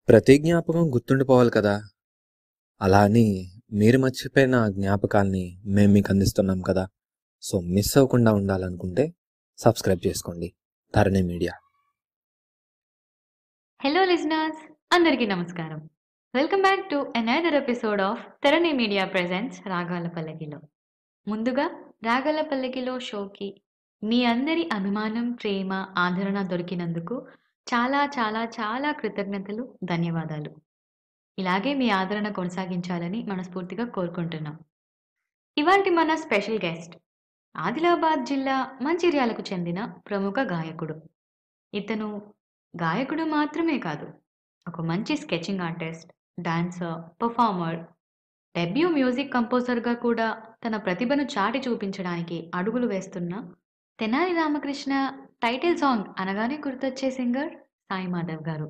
ప్రతి జ్ఞాపకం గుర్తుండిపోవాలి కదా! అలా అని మీరు మర్చిపోయిన ఆ జ్ఞాపకాల్ని మేము మీకు అందిస్తున్నాం కదా! సో, మిస్ అవ్వకుండా ఉండాలనుకుంటే సబ్స్క్రైబ్ చేసుకోండి. ధరణి మీడియా. హలో లిజనర్స్ అందరికీ నమస్కారం welcome back to another episode of తెరణి మీడియా ప్రెజెంట్స్ రాగాల పల్లకిలో ముందుగా రాగాల పల్లకిలో షోకి మీ అందరి అభిమానం ప్రేమ ఆదరణ దొరికినందుకు చాలా చాలా చాలా కృతజ్ఞతలు ధన్యవాదాలు ఇలాగే మీ ఆదరణ కొనసాగించాలని మనస్ఫూర్తిగా కోరుకుంటున్నాం ఇవాల్టి మన స్పెషల్ గెస్ట్ ఆదిలాబాద్ జిల్లా మంచిర్యాలకు చెందిన ప్రముఖ గాయకుడు ఇతను గాయకుడు మాత్రమే కాదు ఒక మంచి sketching artist dancer performer debut music కంపోజర్గా కూడా తన ప్రతిభను చాటి చూపించడానికి అడుగులు వేస్తున్న తెనాలి రామకృష్ణ టైటిల్ సాంగ్ అనగానే గుర్తొచ్చే సింగర్ సాయి మాధవ్ గారు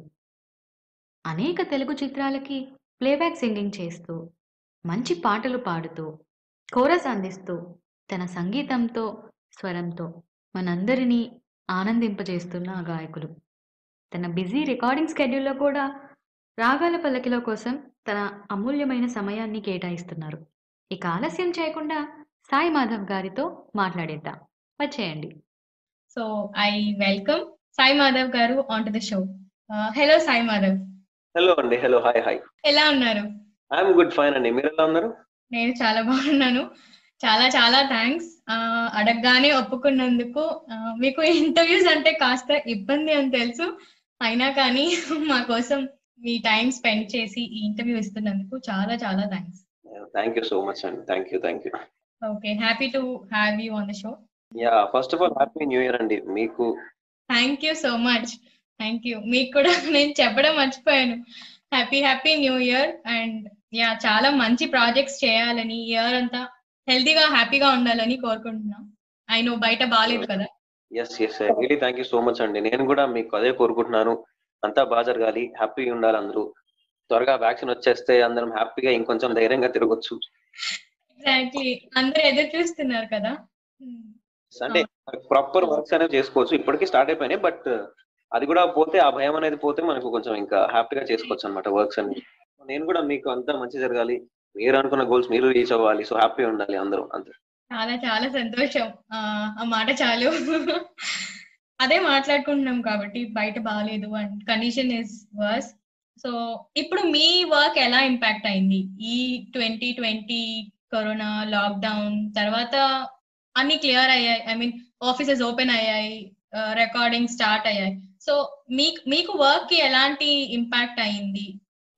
అనేక తెలుగు చిత్రాలకి ప్లేబ్యాక్ సింగింగ్ చేస్తూ మంచి పాటలు పాడుతూ కోరస్ అందిస్తూ తన సంగీతంతో స్వరంతో మనందరినీ ఆనందింపజేస్తున్న ఆ గాయకులు తన బిజీ రికార్డింగ్ స్కెడ్యూల్లో కూడా రాగాల పల్లకిలో కోసం తన అమూల్యమైన సమయాన్ని కేటాయిస్తున్నారు ఇక ఆలస్యం చేయకుండా సాయి మాధవ్ గారితో మాట్లాడేద్దాం వచ్చేయండి so I welcome Sai Madhav గారు on to the show hello Sai Madhav hello అండి హలో హాయ్ హాయ్ ఎలా ఉన్నారు ఐఎమ్ గుడ్ ఫైన్ అండి మీరు ఎలా ఉన్నారు నేను చాలా బాగున్నాను చాలా చాలా థ్యాంక్స్ అడగగానే ఒప్పుకున్నందుకు Uh, మీకు ఇంటర్వ్యూస్ అంటే కాస్త ఇబ్బంది అని తెలుసు అయినా కానీ మా కోసం మీ టైం స్పెండ్ చేసి ఈ ఇంటర్వ్యూ ఇస్తున్నందుకు చాలా చాలా thanks thank you so much అండి thank you thank you okay happy to have you on the show yeah first of all happy new year అండి మీకు thank you so much thank you మీకు కూడా నేను చెప్పడం మర్చిపోయాను happy happy new year and yeah చాలా మంచి projects చేయాలని ఇయర్ అంతా హెల్తీగా హ్యాపీగా ఉండాలని కోరుకుంటున్నాం ఐ నో బయట బాగాలేదు కదా yes yes really thank you so much అండి నేను కూడా మీకు అదే కోరుకుంటున్నాను అంతా బాగా జరగాలి హ్యాపీగా ఉండాలి అందరూ త్వరగా వ్యాక్సిన్ వచ్చేస్తే అందరం హ్యాపీగా ఇంకొంచెం ధైర్యంగా తిరగొచ్చు ఎగ్జాక్ట్లీ అందరూ ఎదురు చూస్తున్నారు కదా అంటే ప్రాపర్ వర్క్స్ అనేవి చేసుకోవచ్చు ఇప్పటికీ స్టార్ట్ అయిపోయినాయి బట్ అది కూడా పోతే ఆ భయం అనేది పోతే మనకు కొంచెం ఇంకా హ్యాపీగా చేసుకోవచ్చు అనమాట వర్క్స్ అన్ని నేను కూడా మీకు అంతా మంచి జరగాలి మీరు అనుకున్న గోల్స్ మీరు రీచ్ అవ్వాలి సో హ్యాపీ ఉండాలి అందరూ అంతే చాలా చాలా సంతోషం ఆ ఆ మాట చాలు అదే మాట్లాడుకుంటున్నాం కాబట్టి బయట బాగాలేదు and condition is worse so ఇప్పుడు మీ వర్క్ ఎలా ఇంపాక్ట్ అయింది ఈ ట్వంటీ ట్వంటీ కరోనా లాక్డౌన్ తర్వాత అన్ని క్లియర్ అయ్యాయి ఐ మీన్ ఆఫీసెస్ ఓపెన్ అయ్యాయి రికార్డింగ్ స్టార్ట్ అయ్యాయి సో మీకు మీకు వర్క్ కి ఎలాంటి ఇంపాక్ట్ అయింది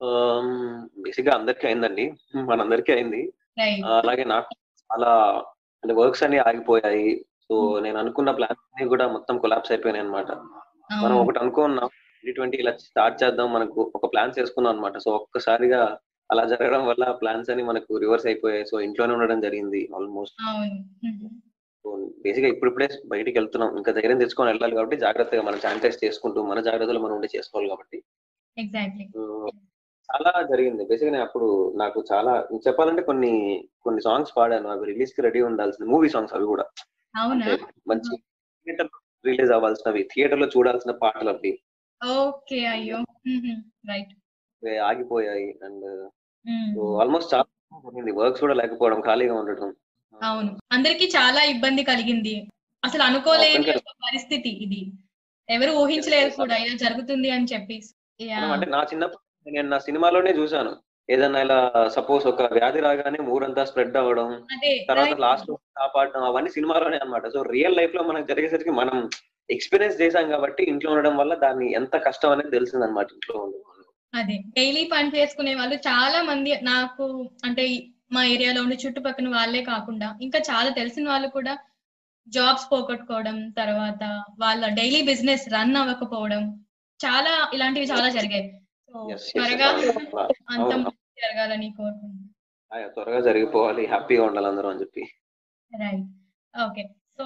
బేసిక్ గా అందరికీ అయిందండి మనందరికీ అయింది రైట్ ఆ, అలాగే నాకు చాలా అంటే వర్క్స్ అన్ని ఆగిపోయాయి సో నేను అనుకున్న ప్లాన్స్ అన్ని కూడా మొత్తం కొలాప్స్ అయిపోయినాయి అనమాట మనం ఒకటి అనుకున్నాం ట్వంటీ ట్వంటీ ఇలా స్టార్ట్ చేద్దాం మనకు ఒక ప్లాన్స్ వేసుకున్నాం అనమాట సో ఒక్కసారిగా అలా జరగడం వల్ల ప్లాన్స్ అని మనకు రివర్స్ అయిపోయాయి సో ఇంట్లోనే ఉండడం జరిగింది ఆల్మోస్ట్ అవును సో బేసిక్ గా ఇప్పుడిప్పుడే బయటికి వెళ్తున్నాం ఇంకా ధైర్యం తెచ్చుకొని వెళ్ళాలి కాబట్టి జాగ్రత్తగా మనం శానిటైజ్ చేసుకుంటూ మన జాగ్రత్తలు మనం ఉండి చేసుకోవాలి కాబట్టి ఎగ్జాక్ట్లీ సో చాలా జరిగింది బేసిక్ నేను అప్పుడు నాకు చాలా చెప్పాలంటే కొన్ని కొన్ని సాంగ్స్ పాడాను అవి రిలీజ్ కి రెడీ ఉండాల్సిన మూవీ సాంగ్స్ అవి కూడా అవునా అంటే మంచి థియేటర్ రిలీజ్ అవ్వాల్సినవి థియేటర్ లో చూడాల్సిన పాటలు అవి ఓకే అయ్యో రైట్ ఇవి ఆగిపోయాయి అండ్ ఆల్మోస్ట్ చాలా జరిగింది వర్క్స్ కూడా లేకపోవడం ఖాళీగా ఉండటం అవును అందరికి చాలా ఇబ్బంది కలిగింది అసలు అనుకోలేని అవును. ఒక పరిస్థితి ఇది ఎవరు ఊహించలేరు కూడా ఇలా జరుగుతుంది అని చెప్పి Yeah. మనం అంటే నా చిన్నప్పుడు నేను నా సినిమాలోనే చూసాను ఏదన్నా ఇలా సపోజ్ ఒక వ్యాధి రాగానే ఊరంతా స్ప్రెడ్ అవ్వడం అదే తర్వాత right. లాస్ట్ లో కాపాడడం అవన్నీ సినిమాలోనే అన్నమాట సో రియల్ లైఫ్ లో మనకు జరిగేసరికి మనం ఎక్స్పీరియన్స్ చేసాం కాబట్టి ఇంట్లో ఉండడం వల్ల దాన్ని ఎంత కష్టం అనేది తెలిసింది అనమాట ఇంట్లో ఉండడం అదే డైలీ పని చేసుకునే వాళ్ళు చాలా మంది నాకు అంటే ఈ- మా ఏరియాలో ఉండే చుట్టుపక్కల వాళ్ళే కాకుండా ఇంకా చాలా తెలిసిన వాళ్ళు కూడా జాబ్స్ పోగొట్టుకోవడం తర్వాత వాళ్ళ డైలీ బిజినెస్ రన్ అవ్వకపోవడం చాలా ఇలాంటివి చాలా జరిగాయి సో Yes, yes, త్వరగా అవును. అంత అవును. జరగాలని కోరుకుంటున్నాను ఆ, త్వరగా జరిగిపోవాలి హ్యాపీగా ఉండాలి అందరూ అని చెప్పి రైట్ ఓకే సో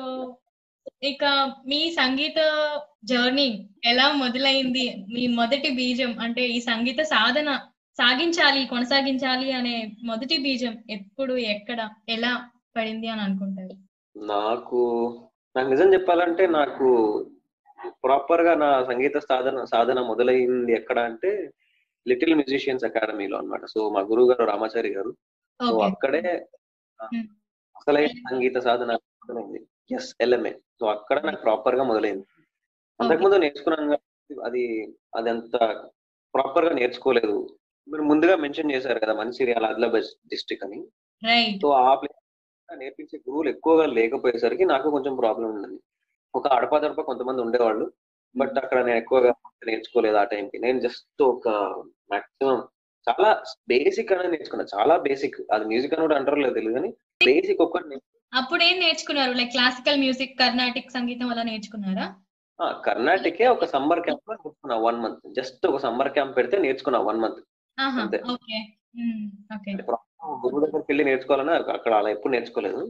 ఇక మీ సంగీత జర్నీ ఎలా మొదలైంది మీ మొదటి బీజం అంటే ఈ సంగీత సాధన సాగించాలి కొనసాగించాలి అనే మొదటి బీజం ఎప్పుడు ఎక్కడ ఎలా పడింది అని అనుకుంటారు నాకు నాకు నిజం చెప్పాలంటే నాకు ప్రాపర్ గా నా సంగీత సాధన సాధన మొదలైంది ఎక్కడ అంటే లిటిల్ మ్యూజిషియన్స్ అకాడమీలో అన్నమాట సో మా గురువు గారు రామాచారి గారు సో ఓకే అక్కడే ఆ, Hmm. అసలైన సంగీత సాధన మొదలైంది ఎస్ ఎల్ఎంఏ సో అక్కడ నాకు ప్రాపర్ గా మొదలైంది అంతకుముందు నేర్చుకున్నాను కాబట్టి అది అది అంత ప్రాపర్ గా నేర్చుకోలేదు మీరు ముందుగా మెన్షన్ చేశారు కదా మంచిర్యాల ఆదిలాబాద్ డిస్ట్రిక్ట్ అని రైట్ సో ఆ ప్లేస్ నేర్పించే గురువులు ఎక్కువగా లేకపోయేసరికి నాకు కొంచెం ప్రాబ్లం ఉండింది ఒక అడప దడప కొంతమంది ఉండేవాళ్ళు బట్ అక్కడ నేను ఎక్కువగా నేర్చుకోలేదు ఆ టైంకి నేను జస్ట్ ఒక మాక్సిమం చాలా బేసిక్ అనేది నేర్చుకున్నా చాలా బేసిక్ అది మ్యూజిక్ అని కూడా అంటారు లేదు తెలియదు కానీ బేసిక్ ఒక్కటి అప్పుడు ఏం నేర్చుకున్నారు లైక్ క్లాసికల్ మ్యూజిక్ కర్ణాటిక్ సంగీతం అలా నేర్చుకున్నారా ఆ, కర్ణాటకే ఒక సమ్మర్ క్యాంప్ లో నేర్చుకున్నా వన్ మంత్ జస్ట్ ఒక సమ్మర్ క్యాంప్ పెడితే నేర్చుకున్నా వన్ మంత్ ఆహా అంతే. ఓకే ఓకే గురువు దగ్గరికి వెళ్ళి నేర్చుకోవాలని అక్కడ అలా ఎప్పుడు నేర్చుకోలేదు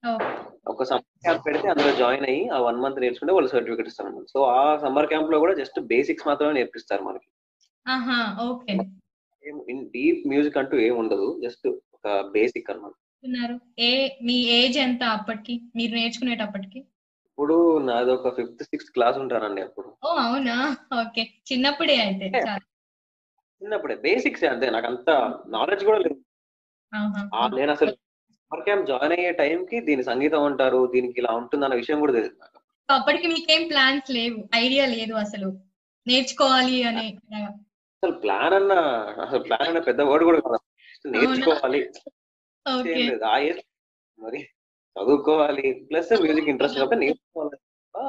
ఒక సమ్మర్ క్యాంప్ పెడితే అందులో జాయిన్ అయ్యి ఆ వన్ మంత్ నేర్చుకుంటే వాళ్ళు సర్టిఫికేట్ ఇస్తారు అన్నమాట సో ఆ సమ్మర్ క్యాంప్ లో కూడా జస్ట్ బేసిక్స్ మాత్రమే నేర్పిస్తారు మనకి ఆహా ఓకే డీప్ మ్యూజిక్ అంటూ ఏం ఉండదు జస్ట్ ఒక బేసిక్ అన్నమాట ఉన్నారు ఏ మీ ఏజ్ ఎంత అప్పటికి మీరు నేర్చుకునేటప్పటికి ఇప్పుడు నాది ఒక ఫిఫ్త్ సిక్స్త్ క్లాస్ ఉంటానండి అప్పుడు ఓ అవునా ఓకే చిన్నప్పుడే అయితే చాలా చిన్నప్పుడే బేసిక్స్ అంతే నాకు అంత నాలెడ్జ్ కూడా లేదు ఆహా. ఆ నేను అసలు సమ్మర్ క్యాంప్ జాయిన్ అయ్యే టైం కి దీని సంగీతం అంటారు దీనికి ఇలా ఉంటుంది అన్న విషయం కూడా తెలియదు నాకు సో అప్పటికి మీకేం ప్లాన్స్ లేవు ఐడియా లేదు అసలు నేర్చుకోవాలి అనే అసలు ప్లాన్ అన్న అసలు ప్లాన్ అన్న పెద్ద వర్డ్ కూడా కాదు Just నేర్చుకోవాలి ఓకే ఏం లేదు ఆ ఏజ్ మరి చదువుకోవాలి ప్లస్ మ్యూజిక్ ఇంట్రెస్ట్ కాబట్టి నేర్చుకోవాలి తప్ప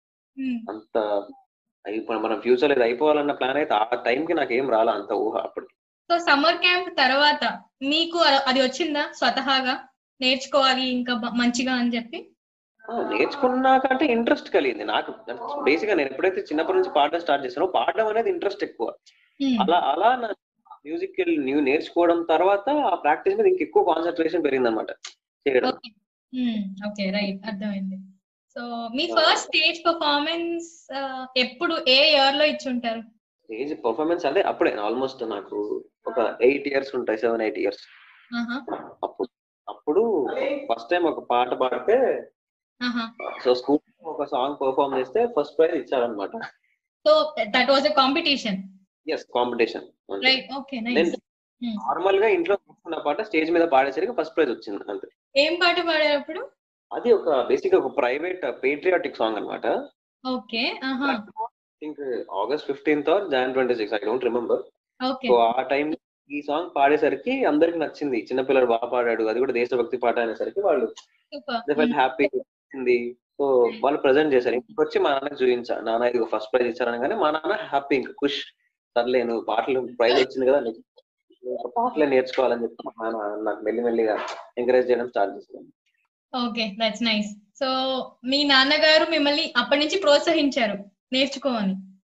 అంత అయిపో- మన ఫ్యూచర్ ఇది అయిపోవాలన్న ప్లాన్ అయితే ఆ time కి నాకు ఏం రాలా అంత ఊహ అప్పటికి సో సమ్మర్ క్యాంప్ తర్వాత మీకు అ- అది వచ్చిందా స్వతహాగా నేర్చుకోవాలి ఇంకా బ- మంచిగా అని చెప్పి ఆ, నేర్చుకున్నాకంటే ఇంట్రెస్ట్ కలిగింది నాకు బేసిక్ గా నేను ఎప్పుడైతే చిన్నప్పటి నుంచి పాడడం స్టార్ట్ చేశానో పాడడం అనేది ఇంట్రెస్ట్ ఎక్కువ Hmm. అలా అలా నా మ్యూజిక్ న్యూ నేర్చుకోవడం తర్వాత ఆ ప్రాక్టీస్ మీద ఇంక ఎక్కువ కాన్సన్ట్రేషన్ పెరిగింది అనమాట చేయడం ఓకే ఓకే రైట్ అర్థమైంది సో మీ ఫస్ట్ స్టేజ్ పర్ఫార్మెన్స్ ఎప్పుడు ఏ ఇయర్ లో ఇచ్చి ఉంటారు స్టేజ్ పర్ఫార్మెన్స్ అదే అప్పుడే ఆల్మోస్ట్ నాకు ఒక ఎయిట్ ఇయర్స్ ఉంటాయి సెవెన్ ఎయిట్ ఇయర్స్ ఆహా అప్పుడు అప్పుడు ఫస్ట్ టైం ఒక పాట పాడితే ఆహా సో స్కూల్ ఒక సాంగ్ పర్ఫార్మ్ చేస్తే ఫస్ట్ ప్రైజ్ ఇచ్చారనమాట so that was a competition yes competition right okay nice నేను నార్మల్ గా ఇంట్లో కూర్చున్న పాట స్టేజ్ మీద పాడేసరికి ఫస్ట్ ప్రైజ్ వచ్చింది అంతే ఏం పాట పాడారు అప్పుడు అది ఒక బేసిక్ ఒక ప్రైవేట్ పేట్రియాటిక్ సాంగ్ అనమాట ఓకే ఆహా think August fifteenth or Jan twenty six I don't remember okay so ఆ టైం ఈ సాంగ్ పాడేసరికి అందరికి నచ్చింది చిన్నపిల్లడు బాగా పాడాడు అది కూడా దేశభక్తి పాట అనేసరికి వాళ్ళు సూపర్ హ్యాపీ వచ్చింది సో వాళ్ళు ప్రజెంట్ చేశారు ఇంటికి వచ్చి మా నాన్నకి చూపించా నాన్న ఇది ఫస్ట్ ప్రైజ్ ఇచ్చారనగానే మా నాన్న హ్యాపీ ఇంకా ఖుష్ సర్లే నువ్వు పాటలు ప్రైజ్ వచ్చింది కదా నీకు ఇంకా పాటలే నేర్చుకోవాలని చెప్పి మా నాన్న నాకు మెల్లిమెల్లిగా ఎంకరేజ్ చేయడం స్టార్ట్ చేశాను ఓకే దట్స్ నైస్ సో మీ నాన్నగారు మిమ్మల్ని అప్పటి నుంచి ప్రోత్సహించారు నేర్చుకోమని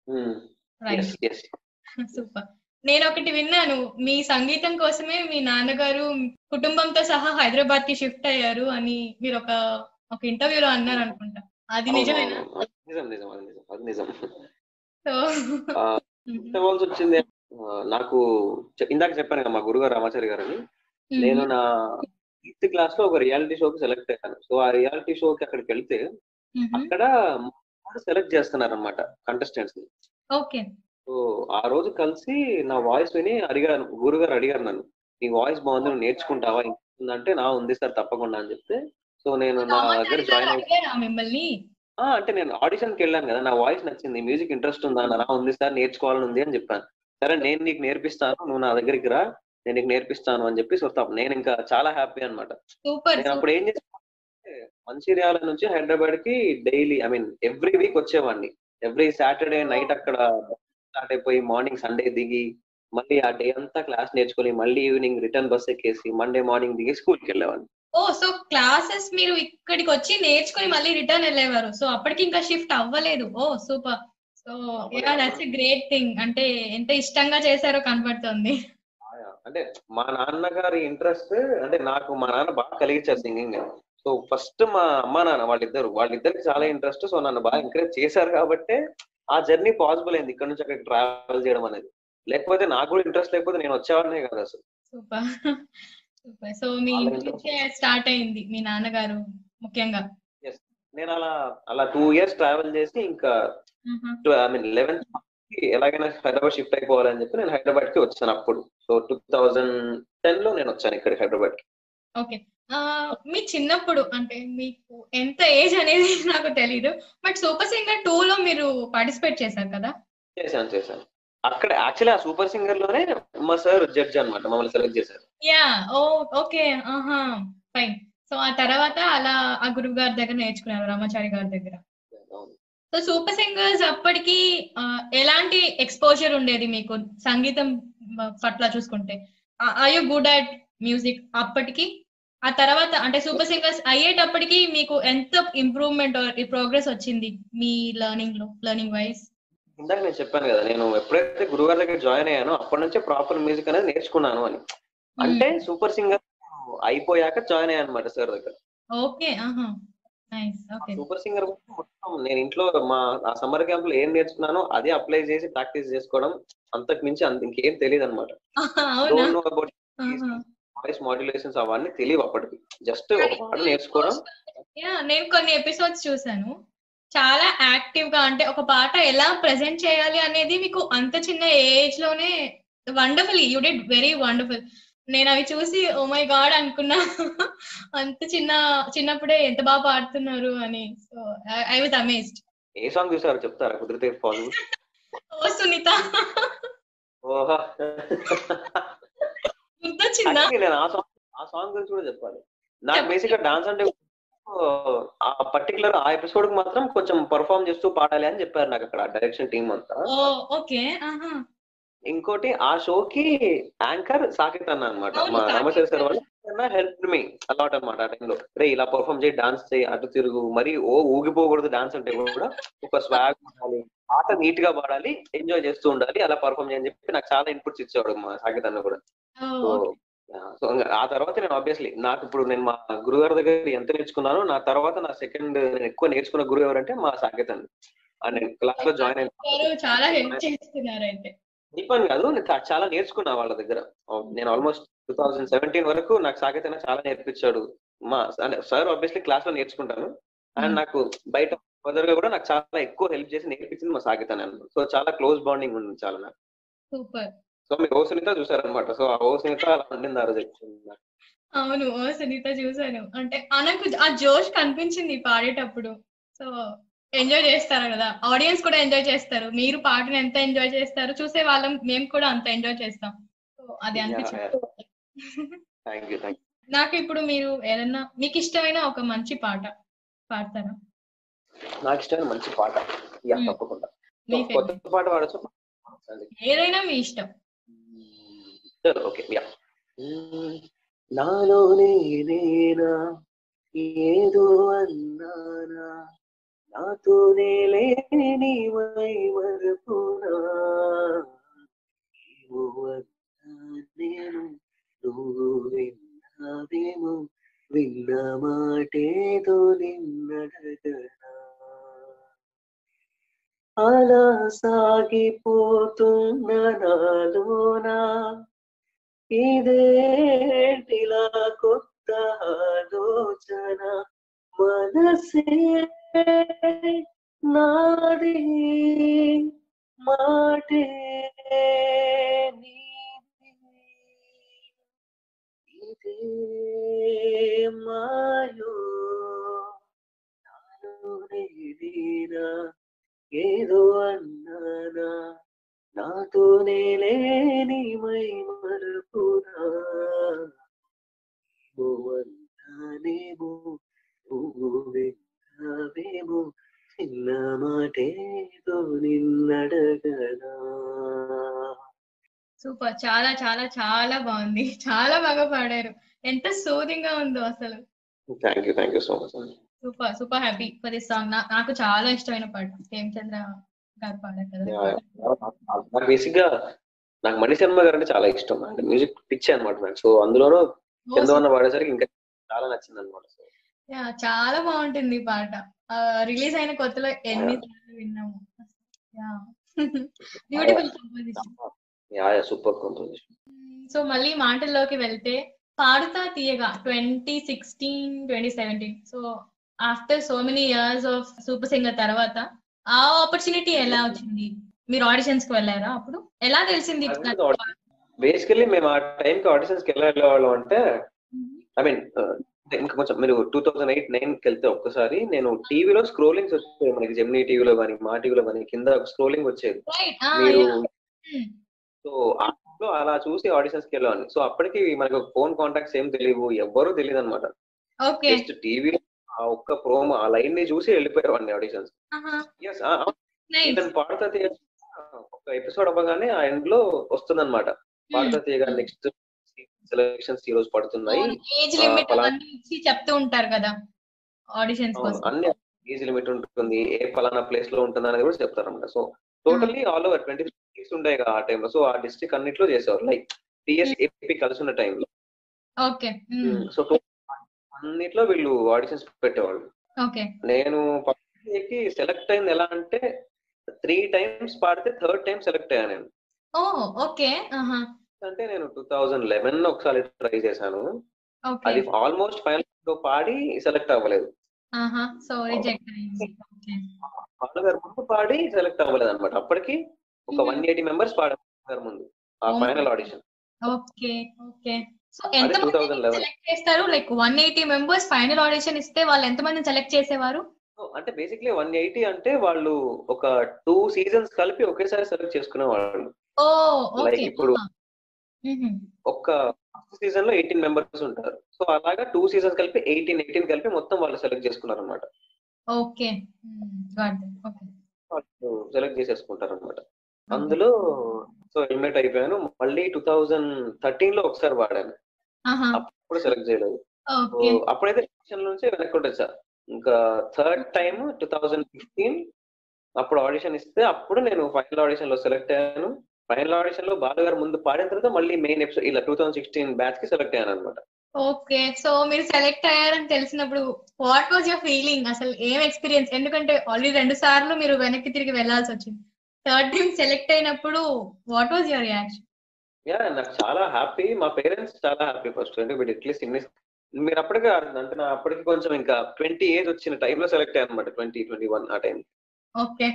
రైట్ ఎస్ ఎస్ సూపర్ నేను ఒకటి విన్నాను మీ సంగీతం కోసమే మీ నాన్నగారు కుటుంబంతో సహా హైదరాబాద్ కి షిఫ్ట్ అయ్యారు అని మీరు ఒక ఒక ఇంటర్వ్యూలో అన్నారు అనుకుంటా అది నిజమేనా నిజం నిజం అది నిజం అది నిజం సో ఆ, ఇష్టవలసి వచ్చింది ఆ, నాకు చె- ఇందాక చెప్పాను కదా మా గురుగారు రామాచారి గారు అని నేను నా ఎయిత్ క్లాస్ లో ఒక రియాలిటీ షోకి సెలెక్ట్ అయ్యాను సో ఆ రియాలిటీ షోకి అక్కడికి వెళ్తే అక్కడ సెలెక్ట్ చేస్తున్నారు అనమాట కంటెస్టెంట్స్ ని ఓకే సో ఆ రోజు కలిసి నా వాయిస్ విని అడిగారు గురుగారు అడిగారు నన్ను నీ వాయిస్ బాగుంది నువ్వు నేర్చుకుంటావా అంటే నా ఉంది సార్ తప్పకుండా అని చెప్తే సో నేను నా దగ్గర జాయిన్ అయ్యి అడిగారా మిమ్మల్ని ఆ, అంటే నేను ఆడిషన్ కి వెళ్ళాను కదా నా వాయిస్ నచ్చింది మ్యూజిక్ ఇంట్రెస్ట్ ఉందా నా ఉంది సార్ నేర్చుకోవాలని ఉంది అని చెప్పాను సరే నేను నీకు నేర్పిస్తాను నువ్వు నా దగ్గరికి రా నేను నీకు నేర్పిస్తాను అని చెప్పి సో తప్ప- నేను ఇంకా చాలా హ్యాపీ అన్నమాట సూపర్ నేను అప్పుడు ఏం చేసాను మంచిర్యాల నుంచి హైదరాబాద్ కి daily I mean every week వచ్చేవాడిని ఎవ్రీ సాటర్డే నైట్ అక్కడ స్టార్ట్ అయిపోయి మార్నింగ్ సండే దిగి మళ్ళీ ఆ డే అంతా క్లాస్ నేర్చుకొని మళ్ళీ ఈవినింగ్ రిటర్న్ బస్ ఎక్కేసి మండే మార్నింగ్ దిగి స్కూల్కి వెళ్ళేవాడిని ఓ సో క్లాసెస్ మీరు ఇక్కడికి వచ్చి నేర్చుకుని మళ్ళీ రిటర్న్ వెళ్ళేవారు సో అప్పటికి ఇంకా షిఫ్ట్ అవ్వలేదు oh super so yeah that's a great thing అంటే ఎంత ఇష్టంగా చేశారో కనబడుతుంది ఆయా. అంటే మా నాన్నగారి ఇంట్రెస్ట్ అంటే నాకు మా నాన్న బాగా కలిగించారు సింగింగ్ సో ఫస్ట్ మా అమ్మ నాన్న వాళ్ళిద్దరు వాళ్ళిద్దరికి చాలా ఇంట్రెస్ట్ సో నన్ను బాగా ఎంకరేజ్ చేశారు కాబట్టే ఆ జర్నీ పాసిబుల్ అయింది ఇక్కడ నుంచి అక్కడికి ట్రావెల్ చేయడం అనేది లేకపోతే నాకు కూడా ఇంట్రెస్ట్ లేకపోతే నేను వచ్చేవాడినే కదా అసలు సూపర్ సూపర్ సో మీ చాలా ఇంటి నుంచే స్టార్ట్ అయింది మీ నాన్నగారు ముఖ్యంగా నేను అలా అలా టూ ఇయర్స్ ట్రావెల్ చేసి ఇంకా ఐ మీన్ లెవెన్త్ ఎలాగైనా హైదరాబాద్ షిఫ్ట్ అయిపోవాలని చెప్పి నేను హైదరాబాద్ కి వచ్చాను అప్పుడు సో టూ థౌజండ్ టెన్ లో నేను వచ్చాను ఇక్కడ హైదరాబాద్ కి ఓకే మీ చిన్నప్పుడు అంటే మీకు ఎంత ఏజ్ అనేది నాకు తెలీదు బట్ సూపర్ సింగర్ టూ లో మీరు పార్టిసిపేట్ చేశారు కదా చేశాను చేశాను అక్కడ యాక్చువల్లీ ఆ సూపర్ సింగర్ లోనే మా సార్ జడ్జ్ అన్నమాట మమ్మల్ని సెలెక్ట్ చేశారు యా ఓ ఓకే ఆహా ఫైన్ సో ఆ తర్వాత అలా ఆ గురువు గారి దగ్గర నేర్చుకున్నారు రామాచారి గారి దగ్గర సో సూపర్ సింగర్స్ అప్పటికి ఆ, ఎలాంటి ఎక్స్పోజర్ ఉండేది మీకు సంగీతం మ- పట్ల చూసుకుంటే I you good at music అప్పటికి ఆ తర్వాత అంటే సూపర్ సింగర్స్ అయ్యేటప్పటికి మీకు ఎంత ఇంప్రూవ్మెంట్ ప్రోగ్రెస్ వచ్చింది మీ లెర్నింగ్ లో లెర్నింగ్ వైజ్ ఇందాక నేను చెప్పాను కదా నేను ఎప్పుడైతే గురుగారి దగ్గర జాయిన్ అయ్యానో అప్పటి నుంచే ప్రాపర్ మ్యూజిక్ అనేది నేర్చుకున్నాను అని అంటే సూపర్ సింగర్ అయిపోయాక జాయిన్ అయ్యాను అనమాట సార్ దగ్గర ఓకే ఆహా నైస్ ఓకే సూపర్ సింగర్ మొత్తం నేను ఇంట్లో మా ఆ సమ్మర్ క్యాంప్ లో ఏం నేర్చుకున్నానో అదే అప్లై చేసి ప్రాక్టీస్ చేసుకోవడం అంతకు మించి అంత ఇంకేం తెలియదు అనమాట అవునా డోంట్ నో అబౌట్ ఆహా. వాయిస్ మాడ్యులేషన్స్ అవన్నీ తెలియవు అప్పటికి జస్ట్ ఒక పాట నేర్చుకోవడం యా నేను కొన్ని ఎపిసోడ్స్ చూసాను చాలా యాక్టివ్ గా అంటే ఒక పాట ఎలా ప్రెజెంట్ చేయాలి అనేది మీకు అంత చిన్న ఏజ్ లోనే wonderful you did very wonderful నేను అవి చూసి ఓ మై గాడ్ అనుకున్నా అంత చిన్న చిన్నప్పుడే ఎంత బాగా పాడుతున్నారు అని సో ఐ వాజ్ అమేజ్డ్ ఏ సాంగ్ చూసారో చెప్తారా కుదిరితే పాసిబుల్ ఓ సునీత ఓహా గుర్తొచ్చిందా Actually నేను ఆ సాంగ్ ఆ సాంగ్ గురించి కూడా చెప్పాలి నాకు చెప్పండి. బేసిక్ గా డాన్స్ అంటే ఆ పర్టికులర్ ఆ ఎపిసోడ్ కి మాత్రం కొంచెం పర్ఫామ్ చేస్తూ పాడాలి అని చెప్పారు నాకు అక్కడ డైరెక్షన్ టీం అంతా ఓ ఓకే ఆహా ఇంకోటి ఆ షోకి యాంకర్ సాకేత్ అన్న అనమాట అవును, మా సాకేత్ రామచంద్ర సార్ వాళ్ళు హెల్ప్ మీ అలాట్ అనమాట ఆ టైంలో రే ఇలా పర్ఫామ్ చేయి డాన్స్ చేయి అటు తిరుగు మరి ఓ ఊగిపోకూడదు డాన్స్ అంటే కూడా ఒక స్వాగ్ ఉండాలి ఆట నీట్ గా పాడాలి ఎంజాయ్ చేస్తూ ఉండాలి అలా పర్ఫామ్ చేయని చెప్పి నాకు చాలా ఇన్పుట్స్ ఇచ్చేవాడు మా సాకేత్ అన్న కూడా ఓ, సో okay. సో ఆ తర్వాత నేను ఆబ్వియస్లీ నాకు ఇప్పుడు నేను మా గురుగారి దగ్గర ఎంత నేర్చుకున్నానో నా తర్వాత నా సెకండ్ నేను ఎక్కువ నేర్చుకున్న గురువు ఎవరంటే మా సాకేత్ అండి ఆ నేను క్లాస్ లో జాయిన్ అయిన గారు చాలా హెల్ప్ చేస్తున్నారు అయితే దీపాన్ కాదు నేను చా- చాలా నేర్చుకున్నా వాళ్ళ దగ్గర నేను ఆల్మోస్ట్ టూ థౌజండ్ సెవెంటీన్ వరకు నాకు సాకేత్ అన్న చాలా నేర్పించాడు మా అంటే సార్ ఆబ్వియస్లీ క్లాస్ లో నేర్చుకుంటాను అండ్ Hmm. నాకు బయట ఫర్దర్ గా కూడా నాకు చాలా ఎక్కువ హెల్ప్ చేసి నేర్పించింది మా సాకేత్ అన్న సో చాలా క్లోజ్ బాండింగ్ ఉంది చాలా నాకు సూపర్ సో మీరు ఓ సునీత చూసారనమాట సో ఆ ఓ సునీత అలా ఉండింది ఆ రోజు actually నాకు. అవును ఓ సునీత చూసాను అంటే అనకు ఆ జోష్ కనిపించింది పాడేటప్పుడు సో ఎంజాయ్ చేస్తారు కదా ఆడియన్స్ కూడా ఎంజాయ్ చేస్తారు మీరు పాటను ఎంత ఎంజాయ్ చేస్తారు చూసే వాళ్ళం మేము కూడా అంత ఎంజాయ్ చేస్తాం సో అది Yeah, అనిపించింది థ్యాంక్ యూ థ్యాంక్ నాకు ఇప్పుడు మీరు ఏదన్నా మీకు ఇష్టమైన ఒక మంచి పాట పాడతారా నాకు ఇష్టమైన మంచి పాట యా Hmm. తప్పకుండా మీ So, కొత్త favorite. పాట పాడచ్చు ఏదైనా మీ ఇష్టం సరే ఓకే యా నాలోనే నేనా ఏదో అన్నానా నాతోనే లేని వై మరపునా ఏమో అన్నా నేను నువ్వు విన్నావేమో విన్న మాటేదో నిన్నడగనా అలా సాగిపోతున్న నాలోనా ఇదేటిలా కొత్త ఆలోచన మనసే నాది మాటే నీది ఇదే మాయో నాలోనే నేనా ఏదో అన్నానా నాతోనే లేని మై మరపునా ఏమో అన్నానేమో నువ్వు విన్నావేమో చిన్న మాటేదో నిన్నడగనా సూపర్ చాలా చాలా చాలా బాగుంది చాలా బాగా పాడారు ఎంత సూదింగ్ గా ఉందో అసలు thank you thank you so much super super happy for this song నాకు చాలా ఇష్టమైన పాట హేమచంద్ర గారు పాడారు కదా ఈ పాట. నాకు బేసిక్ గా నాకు మణి శర్మ గారు అంటే చాలా ఇష్టం అంటే మ్యూజిక్ పిచ్చి అనమాట నాకు సో అందులోనూ ఓ, చందవన్న పాడేసరికి ఇంకా చాలా నచ్చింది అనమాట యా, చాలా బాగుంటుంది ఈ పాట రిలీజ్ అయిన కొత్తలో ఎన్ని సార్లు విన్నాము beautiful composition yeah super composition so మళ్ళీ మాటల్లోకి వెళ్తే Padutha Theeyaga twenty sixteen twenty seventeen so after so many years of super singer తర్వాత ఆ ఆపర్చునిటీ ఎలా వచ్చింది మీరు ఆడిషన్స్ కి వెళ్ళారా అప్పుడు ఎలా తెలిసింది బేసికలీ మేము ఆ టైం కి ఆడిషన్స్ కి ఎలా వెళ్ళేవాళ్ళం అంటే ఐ మీన్ ఇంకా కొంచెం మీరు టూ థౌసండ్ ఎయిట్ నైన్ కి వెళ్తే ఒక్కసారి నేను టీవీలో స్క్రోలింగ్స్ వచ్చేది మనకి జెమినీ టీవీలో కానీ మా టీవీలో కానీ కింద స్క్రోలింగ్ వచ్చేది మీరు సో లో అలా చూసి ఆడిషన్స్ కి వెళ్ళేవాడిని సో అప్పటికి మనకు ఫోన్ కాంటాక్ట్స్ ఏం తెలియవు ఎవ్వరూ తెలియదు అనమాట ఓకే జస్ట్ టీవీలో ఆ ఒక్క ప్రోమో ఆ లైన్ ని చూసి వెళ్ళిపోయేవాడిని ఆడిషన్స్ ఎస్ ఈవెన్ పాడతా తీయ ఒక ఎపిసోడ్ అవ్వగానే ఆ ఎండ్ లో వస్తుందన్నమాట పాడతా తీయగా నెక్స్ట్ సెలక్షన్స్ ఈ రోజు పడుతున్నాయి ఏజ్ ఆ, లిమిట్ పలా- అవన్నీ ఇచ్చి చెప్తూ ఉంటారు కదా ఆడిషన్స్ అవును, కోసం అన్ని ఏజ్ లిమిట్ ఉంటుంది ఏ ఫలానా ప్లేస్ లో ఉంటుంది అనేది కూడా చెప్తారన్నమాట so totally all over twenty districts ఉంటాయి కదా ఆ టైంలో సో ఆ డిస్ట్రిక్ట్ అన్నిట్లో చేసేవారు లైక్ టిఎస్ ఏపీ కలిసి ఉన్న టైంలో ఓకే సో అన్నిట్లో వీళ్ళు ఆడిషన్స్ పెట్టేవాళ్ళు ఓకే నేను కి సెలెక్ట్ అయింది ఎలా అంటే త్రీ టైమ్స్ పాడితే థర్డ్ టైం సెలెక్ట్ అయ్యాను నేను ఓ ఓకే అంటే నేను టూ థౌజండ్ లెవెన్ ఒకసారి ట్రై చేశాను ఓకే అది ఆల్మోస్ట్ ఫైనల్ లో పాడి సెలెక్ట్ అవ్వలేదు సో రిజెక్ట్ అయింది ఓకే వాళ్ళు గారు ముందు పాడి సెలెక్ట్ అవ్వలేదు అనమాట అప్పటికి ఒక Mhm. వన్ ఎయిటీ మెంబర్స్ పాడారు గారి ముందు ఆ Oh final my audition okay okay so అది ఎంత 2011. సెలెక్ట్ చేస్తారు like one eighty members final audition ఇస్తే వాళ్ళు ఎంత మందిని సెలెక్ట్ చేసేవారు అంటే బేసిక్లీ వన్ ఎయిటీ అంటే వాళ్ళు ఒక టూ సీజన్స్ కలిపి ఒకేసారి సెలెక్ట్ చేసుకునే వాళ్ళు ఓ Like ఓకే ఇప్పుడు- ఒక్క ఫస్ట్ సీజన్ లో ఎయిటీన్ మెంబర్స్ ఉంటారు సో అలాగా టూ సీజన్స్ కలిపి ఎయిటీన్ ఎయిటీన్ కలిపి మొత్తం వాళ్ళు సెలెక్ట్ చేసుకున్నారు అనమాట ఓకే ఓకే వాళ్ళు సెలెక్ట్ చేసేసుకుంటారు అనమాట అందులో సో ఎలిమినేట్ అయిపోయాను మళ్ళీ టూ థౌజండ్ థర్టీన్ లో ఒకసారి వాడాను అప్పుడు సెలెక్ట్ చేయలేదు సో ఓకే అప్పుడైతే ఆడిషన్ నుంచి వెనక్కి వచ్చా ఇంకా third time two thousand fifteen అప్పుడు ఆడిషన్ ఇస్తే అప్పుడు నేను ఫైనల్ ఆడిషన్ లో సెలెక్ట్ అయ్యాను ఫైనల్ ఆడిషన్ లో బాలు గారు ముందు పాడిన తర్వాత మళ్ళీ మెయిన్ ఎపిసోడ్ ఇలా టూ థౌసండ్ సిక్స్టీన్ బ్యాచ్ కి సెలెక్ట్ అయ్యాను అనమాట ఓకే సో మీరు సెలెక్ట్ అయ్యారని తెలిసినప్పుడు వాట్ వాజ్ యువర్ ఫీలింగ్ అసలు ఏం ఎక్స్పీరియన్స్ ఎందుకంటే ఆల్రెడీ రెండు సార్లు మీరు వెనక్కి తిరిగి వెళ్ళాల్సి వచ్చింది థర్డ్ టైం సెలెక్ట్ అయినప్పుడు what was your reaction yeah నాకు చాలా హ్యాపీ మా పేరెంట్స్ చాలా హ్యాపీ ఫస్ట్ అంటే వీడు అట్లీస్ట్ ఇన్ని మీరు అప్పటికే అంటే నా అప్పటికి కొంచెం ఇంకా ట్వంటీ ఏజ్ వచ్చిన టైంలో సెలెక్ట్ అయ్యాను అనమాట ట్వంటీ ట్వంటీ వన్ ఆ టైం ఓకే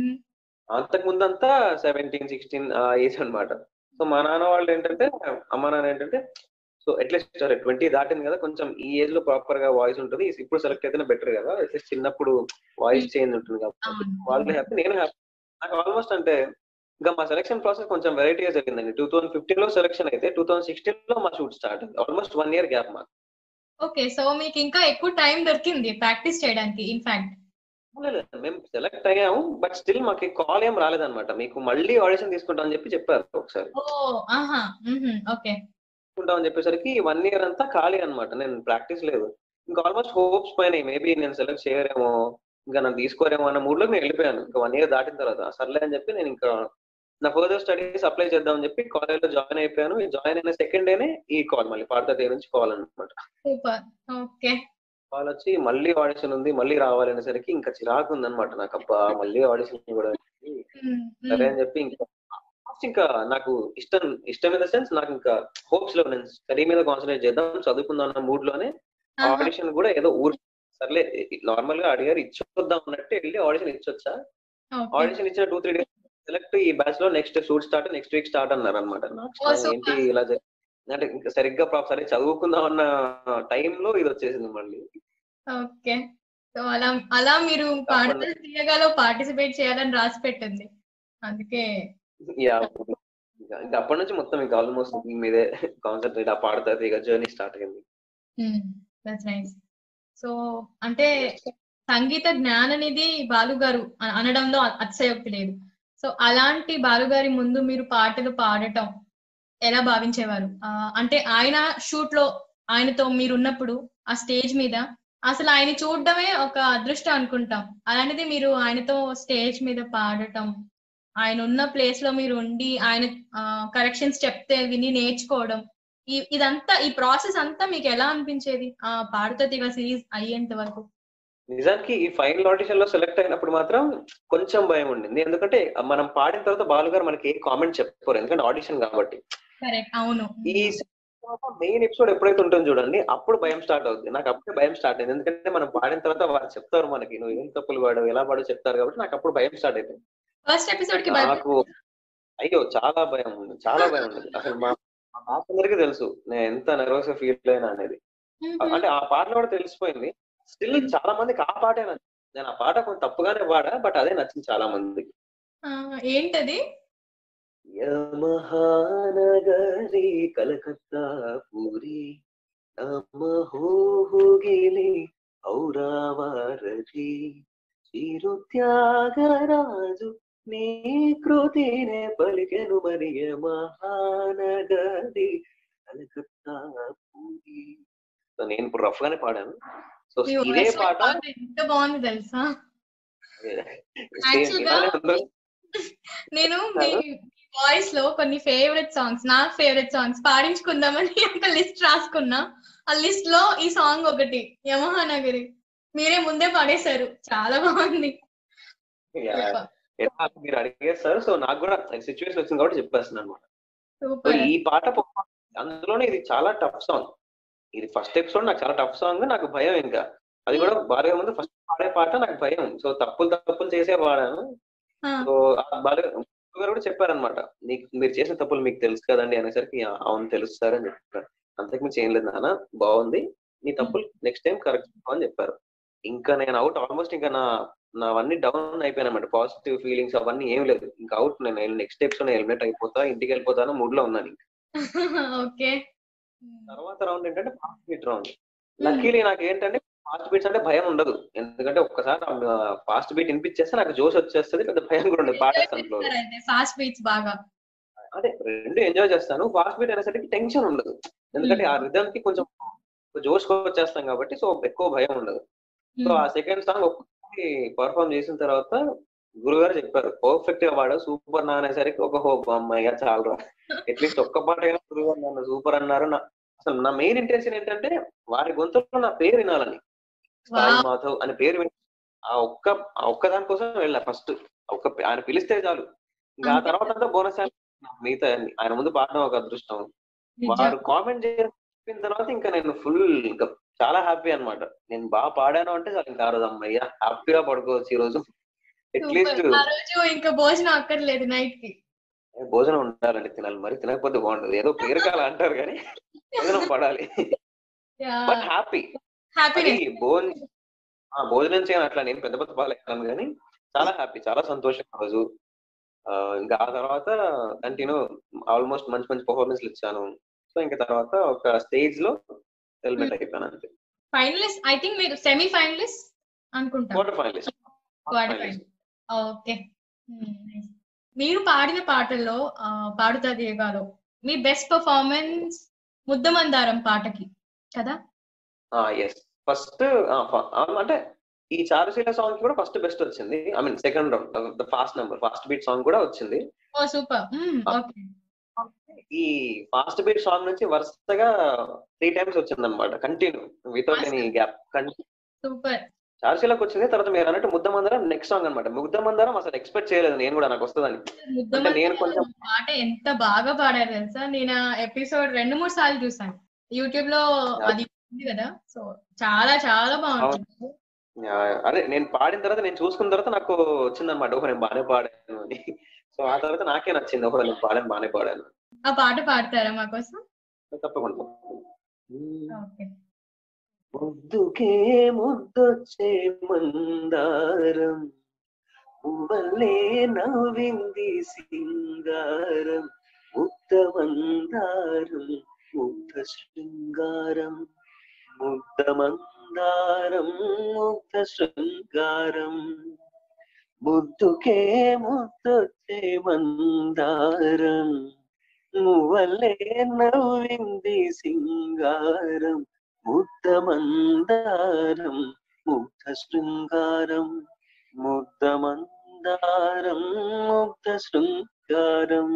అంతకు ముందంతా సెవెంటీన్ సిక్స్టీన్ ఆ ఏజ్ అన్నమాట సో మా నాన్న వాళ్ళు ఏంటంటే అమ్మ నాన్న ఏంటంటే సో అట్లీస్ట్ సరే ట్వంటీ దాటింది కదా కొంచెం ఈ ఏజ్ లో ప్రాపర్ గా వాయిస్ ఉంటుంది ఇప్పుడు సెలెక్ట్ అయితేనే బెటర్ కదా అట్లీస్ట్ చిన్నప్పుడు వాయిస్ చేంజ్ ఉంటుంది కాబట్టి వాళ్ళు హ్యాపీ నేను హ్యాపీ నాకు ఆల్మోస్ట్ అంటే ఇంకా మా సెలక్షన్ ప్రాసెస్ కొంచెం వెరైటీగా జరిగిందండి టూ థౌసండ్ ఫిఫ్టీన్ లో సెలక్షన్ అయితే టూ థౌసండ్ సిక్స్టీన్ లో మా షూట్ స్టార్ట్ అయింది ఆల్మోస్ట్ వన్ ఇయర్ గ్యాప్ మాకు ఓకే సో మీకు ఇంకా ఎక్కువ టైం దొరికింది ప్రాక్టీస్ చేయడానికి ఇన్ఫాక్ట్ లేదు, లేదు, మేము సెలెక్ట్ అయ్యాము బట్ స్టిల్ మాకు కాల్ ఏం రాలేదన్నమాట మీకు మళ్ళీ ఆడిషన్ తీసుకుంటామని చెప్పి చెప్పారు ఒకసారి ఓ ఆహా ఓకే తీసుకుంటామని చెప్పేసరికి వన్ ఇయర్ అంతా ఖాళీ అన్నమాట నేను ప్రాక్టీస్ లేదు ఇంకా ఆల్మోస్ట్ హోప్స్ పైన మేబీ నేను సెలెక్ట్ చేయరేమో ఇంకా నన్ను తీసుకోరేమో అన్న మూడ్ లో నేను వెళ్ళిపోయాను ఇంకా వన్ ఇయర్ దాటిన తర్వాత సర్లే అని చెప్పి నేను ఇంకా నా ఫర్దర్ స్టడీస్ అప్లై చేద్దామని చెప్పి కాలేజ్ లో జాయిన్ అయిపోయాను జాయిన్ అయిన సెకండ్ డేనే ఈ కాల్ మళ్ళీ పాడతా డే నుంచి కాల్ అనమాట సూపర్ ఓకే కాల్ వచ్చి మళ్ళీ ఆడిషన్ ఉంది మళ్ళీ రావాలి అనేసరికి ఇంకా చిరాకు ఉందన్నమాట నాకు అబ్బా మళ్ళీ ఆడిషన్ కూడా ఉంది. సరే అని చెప్పి ఇంకా ఇంకా నాకు ఇష్టం ఇష్టం ఇన్ ద సెన్స్ నాకు ఇంకా హోప్స్ లో నేను స్టడీ మీద కాన్సన్ట్రేట్ చేద్దాం చదువుకుందాం అన్న మూడ్ లోనే ఆడిషన్ కూడా ఏదో ఊరు సర్లే నార్మల్ గా అడిగారు ఇచ్చొద్దాం అన్నట్టు వెళ్ళి ఆడిషన్ ఇచ్చొచ్చా ఆడిషన్ ఇచ్చిన టూ త్రీ డేస్ సెలెక్ట్ ఈ బ్యాచ్ లో next shoot start next week start అన్నారు అనమాట Oh, super. ఏంటి ఇలా జరి- అంటే ఇంకా సరిగ్గా ప్రాప్ సరే చదువుకుందాం అన్న టైంలో ఇది వచ్చేసింది మళ్ళీ ఓకే సో అలా అలా మీరు పాటలు తీయగాలో పార్టిసిపేట్ చేయాలని రాసి పెట్టింది అందుకే యా ఇంకా ఇంకా అప్పటి నుంచి మొత్తం ఇంకా ఆల్మోస్ట్ దీని మీదే కాన్సన్ట్రేట్ ఆ పాడుతుంది ఇక జర్నీ స్టార్ట్ అయింది దట్స్ నైస్ సో అంటే సంగీత జ్ఞాననిధి బాలు గారు అ- అనడంలో అ- అతిశయోక్తి లేదు సో అలాంటి బాలు గారి ముందు మీరు పాటలు పాడటం ఎలా భావించేవారు ఆ, అంటే ఆయన షూట్ లో ఆయనతో మీరు ఉన్నప్పుడు ఆ స్టేజ్ మీద అసలు ఆయన చూడడమే ఒక అదృష్టం అనుకుంటాం అలాంటిది మీరు ఆయనతో స్టేజ్ మీద పాడటం ఆయన ఉన్న ప్లేస్ లో మీరు ఉండి ఆయన కరెక్షన్స్ చెప్తే విని నేర్చుకోవడం ఈ ఇదంతా ఈ ప్రాసెస్ అంతా మీకు ఎలా అనిపించేది ఆ పాడుతో తీగ సిరీస్ అయ్యేంత వరకు నిజానికి ఈ ఫైనల్ ఆడిషన్ లో సెలెక్ట్ అయినప్పుడు మాత్రం కొంచెం భయం ఉండింది ఎందుకంటే మనం పాడిన తర్వాత బాలు గారు మనకి ఏ కామెంట్ చెప్పారు ఎందుకంటే ఆడిషన్ కాబట్టి కరెక్ట్ అవును ఈ మెయిన్ ఎపిసోడ్ ఎప్పుడైతే ఉంటుందో చూడండి అప్పుడు భయం స్టార్ట్ అవుతుంది నాకు అప్పుడే భయం స్టార్ట్ అయింది ఎందుకంటే మనం పాడిన తర్వాత వారు చెప్తారు మనకి నువ్వు ఏం తప్పులు పాడు ఎలా పాడు చెప్తారు కాబట్టి నాకు అప్పుడు భయం స్టార్ట్ అయిపోయింది ఫస్ట్ ఎపిసోడ్ కి భయపడ నాకు అయ్యో చాలా భయం ఉంది చాలా భయం ఉంది అసలు మా మా బాస్ అందరికీ తెలుసు నేను ఎంత నర్వస్ ఫీల్ అయినా అనేది అంటే ఆ పాటలో కూడా తెలిసిపోయింది స్టిల్ చాలా మందికి ఆ పాటే నచ్చింది నేను ఆ పాట కొంచెం తప్పుగానే పాడా బట్ అదే నచ్చింది చాలా మందికి ఆ, ఏంటది యమహానగరి కలకత్తా పూరి నమహోగిలి ఔరావారది చిరుత్యాగరాజు నీ కృతినే పలికెను మరి యమహానగరి కలకత్తా పూరి సో నేను ఇప్పుడు రఫ్ గానే పాడాను సో మీ ఇదే voice పాట పాట ఎంత బాగుంది తెలుసా same Actually గా ఇలానే ఉందో. నేను మీ వాయిస్ లో కొన్ని ఫేవరెట్ సాంగ్స్ నాకు ఫేవరెట్ సాంగ్స్ పాడించుకుందామని ఒక లిస్ట్ రాసుకున్నా ఆ లిస్ట్ లో ఈ సాంగ్ ఒకటి యమహానగరి మీరే ముందే పాడేశారు చాలా బాగుంది Yeah. ఎలా మీరు అడిగేస్తారు సో నాకు కూడా సిచ్యువేషన్ వచ్చింది కాబట్టి చెప్పేస్తున్నాను అనమాట సో సూపర్ ఈ పాట perform- అందులోనే ఇది చాలా టఫ్ సాంగ్ ఇది ఫస్ట్ ఎపిసోడ్ నాకు చాలా టఫ్ సాంగ్ నాకు భయం ఇంకా అది కూడా బాగా ముందు ఫస్ట్ పాడే పాట నాకు భయం సో తప్పులు తప్పులు చేసే పాడాను సో బాగా గారు కూడా చెప్పారనమాట నీకు మీరు చేసిన తప్పులు మీకు తెలుసు కదండి అనేసరికి "ఆ, అవును తెలుసు సార్ అని చెప్పారు అంతకుమించి ఏం లేదు నాన్న బాగుంది నీ తప్పులు నెక్స్ట్ టైం కరెక్ట్ అని చెప్పారు ఇంకా నేను అవుట్ ఆల్మోస్ట్ ఇంకా నా నావన్నీ డౌన్ అయిపోయాను అనమాట పాజిటివ్ ఫీలింగ్స్ అవన్నీ ఏం లేదు ఇంకా అవుట్ నేను నెక్స్ట్ ఎపిసోడ్ హెల్మెట్ అయిపోతా ఇంటికి వెళ్ళిపోతాను మూడ్ లో ఉన్నాను ఇంకా. ఓకే తర్వాత రౌండ్ ఏంటంటే ఫాస్ట్ బీట్ రౌండ్ లక్కీలీ నాకు ఏంటంటే ఫాస్ట్ బీట్స్ అంటే భయం ఉండదు ఎందుకంటే ఒక్కసారి ఫాస్ట్ బీట్ వినిపించేస్తే నాకు జోష్ వచ్చేస్తుంది పెద్ద భయం కూడా ఉండదు పాడేస్తాను ఫాస్ట్ బీట్స్ బాగా అదే రెండు ఎంజాయ్ చేస్తాను ఫాస్ట్ బీట్ అనేసరికి టెన్షన్ ఉండదు ఎందుకంటే ఆ రిథమ్ కి కొంచెం జోష్ వచ్చేస్తాం కాబట్టి సో ఎక్కువ భయం ఉండదు సో ఆ సెకండ్ సాంగ్ ఒక్కసారి పర్ఫామ్ చేసిన తర్వాత గురుగారు చెప్పారు పర్ఫెక్ట్ గా పాడావు సూపర్ నా అనేసరికి ఒక హోప్ అమ్మాయి చాలు అట్లీస్ట్ ఒక్క పాట అయినా గురుగారు నన్ను సూపర్ అన్నారు నా అసలు నా మెయిన్ ఇంటెన్షన్ ఏంటంటే వారి గొంతులో నా పేరు వినాలని సాయి Wow. మాధవ్ అనే పేరు విని ఆ ఒక్క ఆ ఒక్క దాని కోసం వెళ్ళా ఫస్ట్ ఒక్క ఆయన పిలిస్తే చాలు ఇంకా ఆ అంతే. తర్వాత అంతా బోనస్ మిగతా అన్ని. ఆయన ముందు పాడడం ఒక అదృష్టం వారు కామెంట్ చెప్పిన తర్వాత ఇంకా నేను ఫుల్ ఇంకా చాలా హ్యాపీ అన్నమాట నేను బాగా పాడాను అంటే చాలు ఇంకా ఆ రోజు అమ్మయ్య హ్యాపీగా పడుకోవచ్చు ఈ రోజు అట్లీస్ట్ ఆ రోజు ఇంకా భోజనం అక్కర్లేదు నైట్ కి భోజనం ఉండాలండి తినాలి మరి తినకపోతే బాగుండదు ఏదో పేరు కాల అంటారు కానీ భోజనం పడాలి బట్ హ్యాపీ అది హ్యాపీనెస్ భోజనం ఆ, భోజనం చేయను అట్లా నేను పెద్ద పెద్ద బాగాలేను కానీ చాలా హ్యాపీ చాలా సంతోషం ఆ రోజు ఆ, ఇంకా ఆ తర్వాత కంటిన్యూ ఆల్మోస్ట్ మంచి మంచి పర్ఫార్మెన్స్ ఇచ్చాను సో ఇంకా తర్వాత ఒక స్టేజ్ లో హెల్మెట్ అయిపోయాను అంతే ఫైనలిస్ట్ ఐ థింక్ మీరు సెమీ ఫైనలిస్ట్ అనుకుంటా quarter finalist quarter final okay మీరు పాడిన పాటల్లో ఆ, పాడుతా దేగాలో మీ బెస్ట్ పర్ఫార్మెన్స్ ముద్దమందారం పాటకి కదా ఎస్ ఫస్ట్ అంటే ఈ చారుశీల సాంగ్ కూడా ఫస్ట్ బెస్ట్ వచ్చింది I mean second round the fast number fast beat song కూడా వచ్చింది ఓ సూపర్ ఓకే ఈ ఫాస్ట్ బీట్ సాంగ్ నుంచి వరుసగా త్రీ టైమ్స్ వచ్చింది అనమాట continue without any gap super చార్సీలకు వచ్చింది తర్వాత మీరు అన్నట్టు ముద్ద మందరం నెక్స్ట్ సాంగ్ అనమాట ముద్ద మందరం అసలు ఎక్స్పెక్ట్ చేయలేదు నేను కూడా నాకు వస్తుందని అంటే నేను కొంచెం- పాట ఎంత బాగా పాడారు తెలుసా నేను ఎపిసోడ్ రెండు మూడు సార్లు చూసాను యూట్యూబ్ లో అది ఉంది కదా సో చాలా చాలా బాగుంటుంది ఆ, అదే నేను పాడిన తర్వాత నేను చూసుకున్న తర్వాత నాకు వచ్చింది అనమాట ఓహో నేను బాగానే పాడాను అని సో ఆ తర్వాత నాకే నచ్చింది ఓహో నేను పాడాను బాగానే పాడాను ఆ పాట పాడతారా మా కోసం తప్పకుండా ఓకే ముద్దుకే ముద్దొచ్చే మందారం పువ్వల్లే నవ్వింది సింగారం ముద్ద మందారం ముద్ద శృంగారం ముద్ద మందారం ముద్ద శృంగారం ముద్దుకే ముద్దొచ్చే మందారం మువ్వల్లే నవ్వింది సింగారం ముద్ద మందారం ముగ్ధ శృంగారం ముద్ద మందారం ముగ్ధ శృంగారం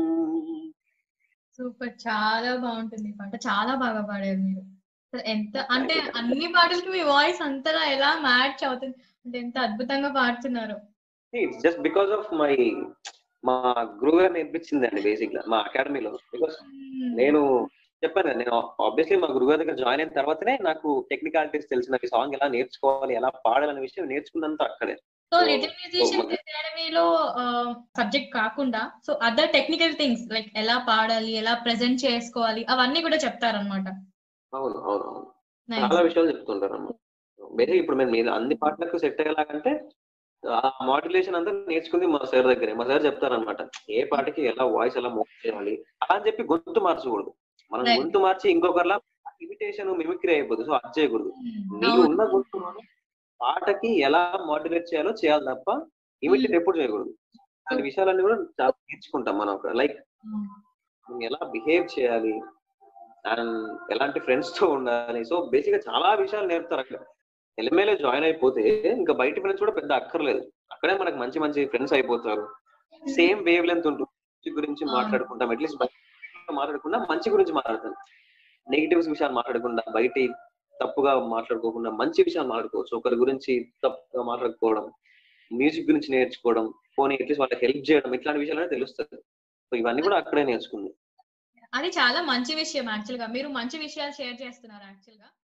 సూపర్ చాలా బాగుంటుంది ఈ పాట చాలా బాగా పాడారు మీరు అసలు ఎంత అంటే అన్ని పాటలకి మీ వాయిస్ అంతలా ఎలా మ్యాచ్ అవుతుంది అంటే ఎంత అద్భుతంగా పాడుతున్నారు it's just because of my మా గురువు గారు నేర్పించిందండి బేసిక్ గా మా అకాడమీలో బికాస్ నేను చెప్పాను కదా, నేను ఆబ్వియస్లీ మా గురుగారి దగ్గర జాయిన్ అయిన తర్వాతనే నాకు టెక్నికాలిటీస్ తెలిసిన ఈ సాంగ్ ఎలా నేర్చుకోవాలి ఎలా పాడాలనే విషయం నేర్చుకున్నంత అక్కడే సో So, లిటిల్ మ్యూజిషియన్ మన- అకాడమీలో సబ్జెక్ట్ కాకుండా so other technical things like ఎలా పాడాలి ఎలా ప్రెజెంట్ చేసుకోవాలి అవన్నీ కూడా చెప్తారనమాట అవును అవును అవును చాలా విషయాలు చెప్తుంటారు అన్నమాట బేసిక్ ఇప్పుడు మేము మీరు అన్ని పాటలకు సెట్ అయ్యేలాగంటే ఆ మాడ్యులేషన్ అంతా నేర్చుకుంది మా సార్ దగ్గరే మా సార్ చెప్తారనమాట ఏ పాటకి ఎలా వాయిస్ ఎలా మోడ్ చేయాలి అలా అని చెప్పి గొంతు మార్చకూడదు మనం Right. గొంతు మార్చి ఇంకొకరిలా ఇమిటేషన్ మిమిక్రీ అయిపోతుంది సో అది చేయకూడదు నీకు ఉన్న గొంతులోనే పాటకి ఎలా మాడ్యులేట్ చేయాలో చేయాలి తప్ప ఇమిటేట్ ఎప్పుడు చేయకూడదు అలాంటి విషయాలన్నీ కూడా చాలా నేర్చుకుంటాం మనం లైక్ ఎలా బిహేవ్ చేయాలి అండ్ ఎలాంటి ఫ్రెండ్స్ తో ఉండాలి సో బేసిక్ గా చాలా విషయాలు నేర్పుతారు అక్కడ ఎల్ఎంఏలో జాయిన్ అయిపోతే ఇంకా బయట ఫ్రెండ్స్ కూడా పెద్ద అక్కర్లేదు అక్కడే మనకు మంచి మంచి ఫ్రెండ్స్ అయిపోతారు సేమ్ వేవ్ లెంత్ ఉంటుంది మంచి గురించి Ah. మాట్లాడుకుంటాం అట్లీస్ట్ మాట్లాడకుండా మంచి గురించి మాట్లాడతాం నెగిటివ్స్ విషయాలు మాట్లాడకుండా బయట తప్పుగా మాట్లాడుకోకుండా మంచి విషయాలు మాట్లాడుకోవచ్చు ఒకరి గురించి తప్పుగా మాట్లాడుకోవడం మ్యూజిక్ గురించి నేర్చుకోవడం పోనీ అట్లీస్ట్ వాళ్ళకి హెల్ప్ చేయడం ఇట్లాంటి విషయాలు తెలుస్తుంది సో ఇవన్నీ కూడా అక్కడే నేర్చుకుంది అది చాలా మంచి విషయం యాక్చువల్ గా మీరు మంచి విషయాలు షేర్ చేస్తున్నారు యాక్చువల్ గా